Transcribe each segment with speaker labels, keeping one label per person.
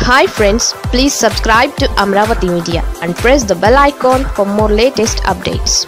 Speaker 1: hi friends please subscribe to Amaravati media and press the bell icon for more latest updates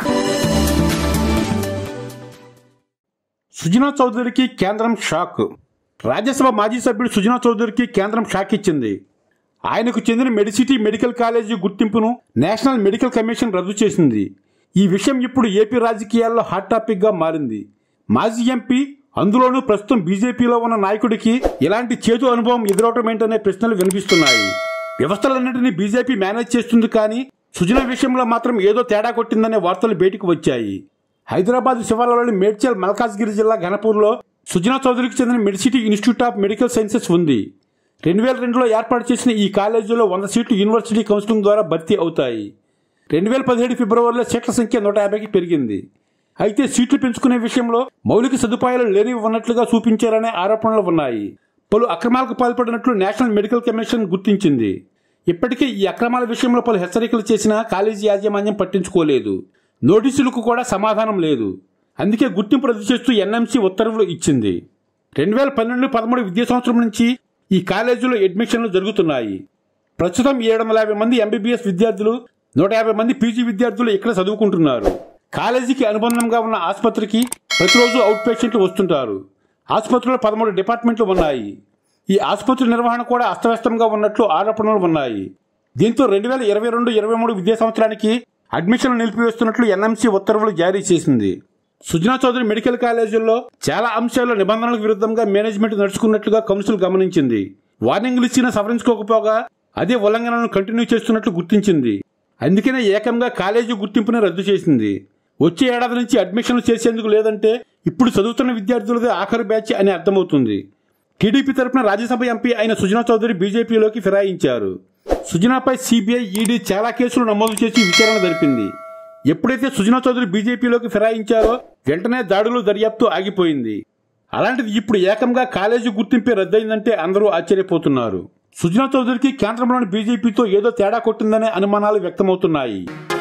Speaker 2: Sujana చౌదరికి కేంద్రం shock Rajya Sabha మాజీ సభ్యుడు సుజనా చౌదరికి కేంద్రం షాక్ ఇచ్చింది ఆయనకు చెందిన మెడిసిటీ మెడికల్ కాలేజీ గుర్తింపును నేషనల్ మెడికల్ కమిషన్ రద్దు చేసింది ఈ విషయం ఇప్పుడు ఏపీ రాజకీయాల్లో హాట్ టాపిక్గా మారింది మాజీ ఎంపీ అందులోనూ ప్రస్తుతం బీజేపీలో ఉన్న నాయకుడికి ఇలాంటి చేదు అనుభవం ఎదురవటం ఏంటనే ప్రశ్నలు వినిపిస్తున్నాయి వ్యవస్థలన్నింటినీ బీజేపీ మేనేజ్ చేస్తుంది కానీ సుజన విషయంలో మాత్రం ఏదో తేడా కొట్టిందనే వార్తలు బయటకు వచ్చాయి హైదరాబాద్ శివార్లలోని మేడ్చల్ మల్కాజ్గిరి జిల్లా ఘనపూర్లో సుజనా చౌదరికి చెందిన Medicity institute of medical sciences ఉంది రెండు వేల రెండులో ఏర్పాటు చేసిన ఈ కాలేజీలో వంద సీట్లు యూనివర్సిటీ కౌన్సిలింగ్ ద్వారా భర్తీ అవుతాయి రెండు వేల పదిహేడు ఫిబ్రవరిలో సీట్ల సంఖ్య నూట యాభైకి పెరిగింది అయితే సీట్లు పెంచుకునే విషయంలో మౌలిక సదుపాయాలు లేనివి ఉన్నట్లుగా చూపించారనే ఆరోపణలు ఉన్నాయి పలు అక్రమాలకు పాల్పడినట్లు నేషనల్ మెడికల్ కమిషన్ గుర్తించింది ఇప్పటికే ఈ అక్రమాల విషయంలో పలు హెచ్చరికలు చేసినా కాలేజీ యాజమాన్యం పట్టించుకోలేదు నోటీసులకు కూడా సమాధానం లేదు అందుకే గుర్తింపు రద్దు చేస్తూ ఎన్ఎంసీ ఉత్తర్వులు ఇచ్చింది రెండు వేల పన్నెండు పదమూడు విద్యా సంవత్సరం నుంచి ఈ కాలేజీలో అడ్మిషన్లు జరుగుతున్నాయి ప్రస్తుతం ఏడు వందల యాభై మంది ఎంబీబీఎస్ విద్యార్థులు నూట యాభై మంది పీజీ విద్యార్థులు ఇక్కడ చదువుకుంటున్నారు కాలేజీకి అనుబంధంగా ఉన్న ఆసుపత్రికి ప్రతిరోజు అవుట్ పేషెంట్లు వస్తుంటారు ఆసుపత్రిలో పదమూడు డిపార్ట్మెంట్లు ఉన్నాయి ఈ ఆసుపత్రి నిర్వహణ కూడా అస్తవ్యస్తంగా ఉన్నట్లు ఆరోపణలు ఉన్నాయి దీంతో రెండు వేల ఇరవై రెండు ఇరవై మూడు విద్యా సంవత్సరానికి అడ్మిషన్లు నిలిపివేస్తున్నట్లు ఎన్ఎంసీ ఉత్తర్వులు జారీ చేసింది సుజనా చౌదరి మెడికల్ కాలేజీల్లో చాలా అంశాల్లో నిబంధనలకు విరుద్ధంగా మేనేజ్మెంట్ నడుచుకున్నట్లుగా కౌన్సిల్ గమనించింది వార్నింగ్లు ఇచ్చినా సవరించుకోకపోగా అదే ఉల్లంఘనలను కంటిన్యూ చేస్తున్నట్లు గుర్తించింది అందుకనే ఏకంగా కాలేజీ గుర్తింపుని రద్దు చేసింది వచ్చే ఏడాది నుంచి అడ్మిషన్లు చేసేందుకు లేదంటే ఇప్పుడు చదువుతున్న విద్యార్థులదే ఆఖరి బ్యాచ్ అని అర్థమవుతుంది టీడీపీ తరపున రాజ్యసభ ఎంపీ అయిన సుజనా చౌదరి బీజేపీలోకి ఫిరాయించారు సుజనాపై సిబిఐ ఈడీ చాలా కేసులు నమోదు చేసి విచారణ జరిపింది ఎప్పుడైతే సుజనా చౌదరి బీజేపీలోకి ఫిరాయించారో వెంటనే దాడులు దర్యాప్తు ఆగిపోయింది అలాంటిది ఇప్పుడు ఏకంగా కాలేజీ గుర్తింపే రద్దయిందంటే అందరూ ఆశ్చర్యపోతున్నారు సుజనా చౌదరికి కేంద్రంలోని బీజేపీతో ఏదో తేడా కొట్టిందనే అనుమానాలు వ్యక్తమవుతున్నాయి